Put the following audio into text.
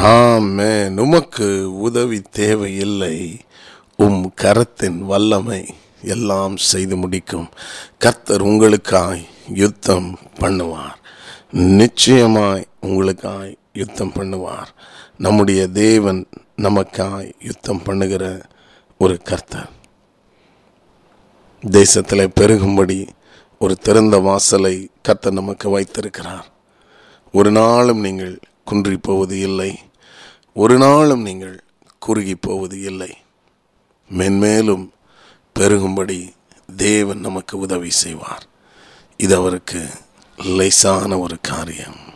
ஆமென் உமக்கு உதவி தேவையில்லை உம் கரத்தின் வல்லமை எல்லாம் செய்து முடிக்கும் கர்த்தர் உங்களுக்காய் யுத்தம் பண்ணுவார் நிச்சயமாய் உங்களுக்காய் யுத்தம் பண்ணுவார் நம்முடைய தேவன் நமக்காய் யுத்தம் பண்ணுகிற ஒரு கர்த்தர் தேசத்தில் பெருகும்படி ஒரு திறந்த வாசலை கர்த்தர் நமக்கு வைத்திருக்கிறார் ஒரு நாளும் நீங்கள் குன்றி போவது இல்லை ஒரு நாளும் நீங்கள் குறுகி போவது இல்லை மென்மேலும் பெருகும்படி தேவன் நமக்கு உதவி செய்வார் இது அவருக்கு லேசான ஒரு காரியம்